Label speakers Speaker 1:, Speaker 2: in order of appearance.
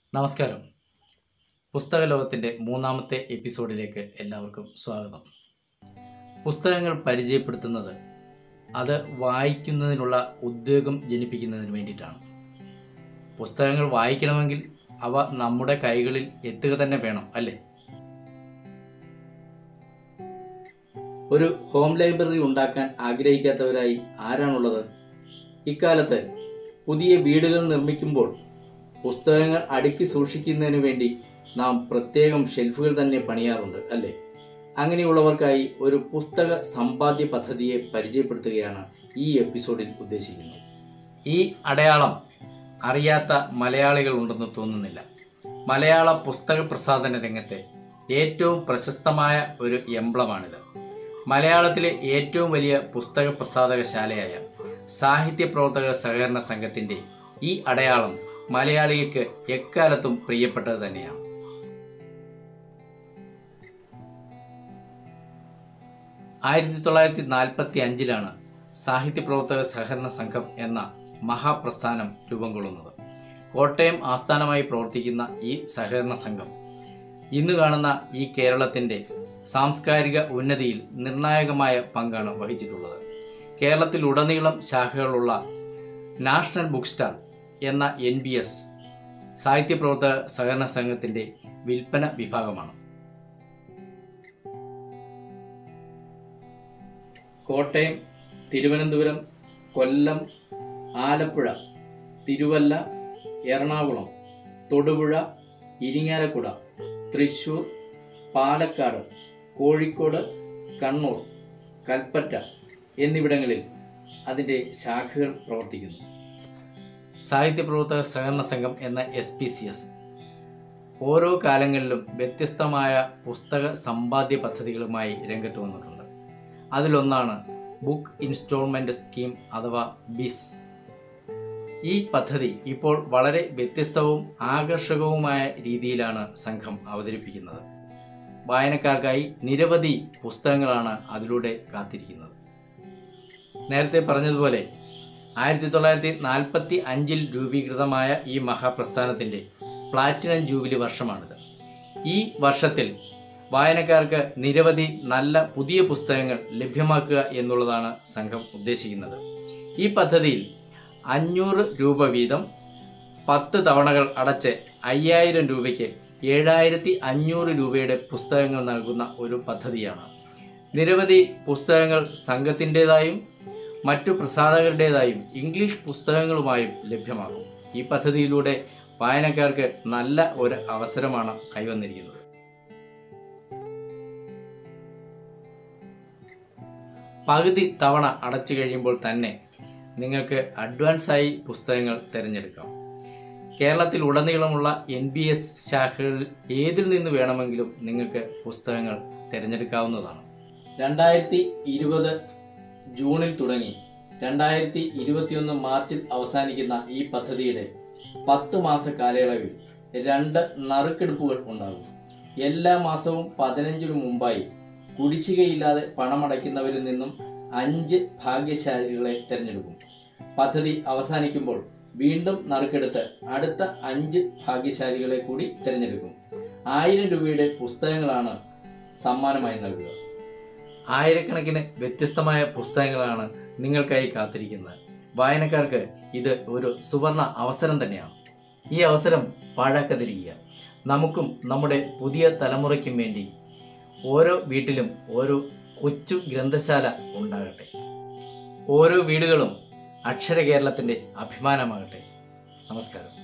Speaker 1: നമസ്കാരം പുസ്തക ലോകത്തിൻ്റെ മൂന്നാമത്തെ എപ്പിസോഡിലേക്ക് എല്ലാവർക്കും സ്വാഗതം പുസ്തകങ്ങൾ പരിചയപ്പെടുത്തുന്നത് അത് വായിക്കുന്നതിനുള്ള ഉദ്വേഗം ജനിപ്പിക്കുന്നതിന് വേണ്ടിയിട്ടാണ് പുസ്തകങ്ങൾ വായിക്കണമെങ്കിൽ അവ നമ്മുടെ കൈകളിൽ എത്തുക തന്നെ വേണം അല്ലേ ഒരു ഹോം ലൈബ്രറി ഉണ്ടാക്കാൻ ആഗ്രഹിക്കാത്തവരായി ആരാണുള്ളത് ഇക്കാലത്ത് പുതിയ വീടുകൾ നിർമ്മിക്കുമ്പോൾ പുസ്തകങ്ങൾ അടുക്കി സൂക്ഷിക്കുന്നതിന് വേണ്ടി നാം പ്രത്യേകം ഷെൽഫുകൾ തന്നെ പണിയാറുണ്ട് അല്ലേ അങ്ങനെയുള്ളവർക്കായി ഒരു പുസ്തക സമ്പാദ്യ പദ്ധതിയെ പരിചയപ്പെടുത്തുകയാണ് ഈ എപ്പിസോഡിൽ ഉദ്ദേശിക്കുന്നത് ഈ അടയാളം അറിയാത്ത മലയാളികൾ ഉണ്ടെന്ന് തോന്നുന്നില്ല മലയാള പുസ്തക പ്രസാധന രംഗത്തെ ഏറ്റവും പ്രശസ്തമായ ഒരു എംബ്ലമാണിത് മലയാളത്തിലെ ഏറ്റവും വലിയ പുസ്തക പ്രസാധകശാലയായ സാഹിത്യ പ്രവർത്തക സഹകരണ സംഘത്തിൻ്റെ ഈ അടയാളം മലയാളികൾക്ക് എക്കാലത്തും പ്രിയപ്പെട്ടത് തന്നെയാണ് ആയിരത്തി തൊള്ളായിരത്തി നാൽപ്പത്തി അഞ്ചിലാണ് സാഹിത്യ പ്രവർത്തക സഹകരണ സംഘം എന്ന മഹാപ്രസ്ഥാനം രൂപം കൊള്ളുന്നത് കോട്ടയം ആസ്ഥാനമായി പ്രവർത്തിക്കുന്ന ഈ സഹകരണ സംഘം ഇന്ന് കാണുന്ന ഈ കേരളത്തിൻ്റെ സാംസ്കാരിക ഉന്നതിയിൽ നിർണായകമായ പങ്കാണ് വഹിച്ചിട്ടുള്ളത് കേരളത്തിലുടനീളം ശാഖകളുള്ള നാഷണൽ ബുക്ക് സ്റ്റാൾ എന്ന എൻ ബി എസ് സാഹിത്യപ്രവർത്തക സഹകരണ സംഘത്തിൻ്റെ വിൽപ്പന വിഭാഗമാണ് കോട്ടയം തിരുവനന്തപുരം കൊല്ലം ആലപ്പുഴ തിരുവല്ല എറണാകുളം തൊടുപുഴ ഇരിങ്ങാലക്കുട തൃശൂർ പാലക്കാട് കോഴിക്കോട് കണ്ണൂർ കൽപ്പറ്റ എന്നിവിടങ്ങളിൽ അതിൻ്റെ ശാഖകൾ പ്രവർത്തിക്കുന്നു സാഹിത്യ പ്രവർത്തക സഹകരണ സംഘം എന്ന എസ് പി സി എസ് ഓരോ കാലങ്ങളിലും വ്യത്യസ്തമായ പുസ്തക സമ്പാദ്യ പദ്ധതികളുമായി രംഗത്ത് വന്നിട്ടുണ്ട് അതിലൊന്നാണ് ബുക്ക് ഇൻസ്റ്റോൾമെൻ്റ് സ്കീം അഥവാ ബിസ് ഈ പദ്ധതി ഇപ്പോൾ വളരെ വ്യത്യസ്തവും ആകർഷകവുമായ രീതിയിലാണ് സംഘം അവതരിപ്പിക്കുന്നത് വായനക്കാർക്കായി നിരവധി പുസ്തകങ്ങളാണ് അതിലൂടെ കാത്തിരിക്കുന്നത് നേരത്തെ പറഞ്ഞതുപോലെ ആയിരത്തി തൊള്ളായിരത്തി നാൽപ്പത്തി അഞ്ചിൽ രൂപീകൃതമായ ഈ മഹാപ്രസ്ഥാനത്തിൻ്റെ പ്ലാറ്റിനം ജൂബിലി വർഷമാണിത് ഈ വർഷത്തിൽ വായനക്കാർക്ക് നിരവധി നല്ല പുതിയ പുസ്തകങ്ങൾ ലഭ്യമാക്കുക എന്നുള്ളതാണ് സംഘം ഉദ്ദേശിക്കുന്നത് ഈ പദ്ധതിയിൽ അഞ്ഞൂറ് രൂപ വീതം പത്ത് തവണകൾ അടച്ച് അയ്യായിരം രൂപയ്ക്ക് ഏഴായിരത്തി അഞ്ഞൂറ് രൂപയുടെ പുസ്തകങ്ങൾ നൽകുന്ന ഒരു പദ്ധതിയാണ് നിരവധി പുസ്തകങ്ങൾ സംഘത്തിൻ്റെതായും മറ്റു പ്രസാധകരുടേതായും ഇംഗ്ലീഷ് പുസ്തകങ്ങളുമായും ലഭ്യമാകും ഈ പദ്ധതിയിലൂടെ വായനക്കാർക്ക് നല്ല ഒരു അവസരമാണ് കൈവന്നിരിക്കുന്നത് പകുതി തവണ അടച്ചു കഴിയുമ്പോൾ തന്നെ നിങ്ങൾക്ക് അഡ്വാൻസായി പുസ്തകങ്ങൾ തിരഞ്ഞെടുക്കാം കേരളത്തിൽ ഉടനീളമുള്ള എൻ ബി എസ് ശാഖകളിൽ ഏതിൽ നിന്ന് വേണമെങ്കിലും നിങ്ങൾക്ക് പുസ്തകങ്ങൾ തിരഞ്ഞെടുക്കാവുന്നതാണ് രണ്ടായിരത്തി ഇരുപത് ജൂണിൽ തുടങ്ങി രണ്ടായിരത്തി ഇരുപത്തിയൊന്ന് മാർച്ചിൽ അവസാനിക്കുന്ന ഈ പദ്ധതിയുടെ പത്ത് മാസ കാലയളവിൽ രണ്ട് നറുക്കെടുപ്പുകൾ ഉണ്ടാകും എല്ലാ മാസവും പതിനഞ്ചിനു മുമ്പായി കുടിശ്ശികയില്ലാതെ പണമടയ്ക്കുന്നവരിൽ നിന്നും അഞ്ച് ഭാഗ്യശാലികളെ തിരഞ്ഞെടുക്കും പദ്ധതി അവസാനിക്കുമ്പോൾ വീണ്ടും നറുക്കെടുത്ത് അടുത്ത അഞ്ച് ഭാഗ്യശാലികളെ കൂടി തിരഞ്ഞെടുക്കും ആയിരം രൂപയുടെ പുസ്തകങ്ങളാണ് സമ്മാനമായി നൽകുക ആയിരക്കണക്കിന് വ്യത്യസ്തമായ പുസ്തകങ്ങളാണ് നിങ്ങൾക്കായി കാത്തിരിക്കുന്നത് വായനക്കാർക്ക് ഇത് ഒരു സുവർണ അവസരം തന്നെയാണ് ഈ അവസരം പാഴാക്കാതിരിക്കുക നമുക്കും നമ്മുടെ പുതിയ തലമുറയ്ക്കും വേണ്ടി ഓരോ വീട്ടിലും ഓരോ കൊച്ചു ഗ്രന്ഥശാല ഉണ്ടാകട്ടെ ഓരോ വീടുകളും അക്ഷര കേരളത്തിൻ്റെ അഭിമാനമാകട്ടെ നമസ്കാരം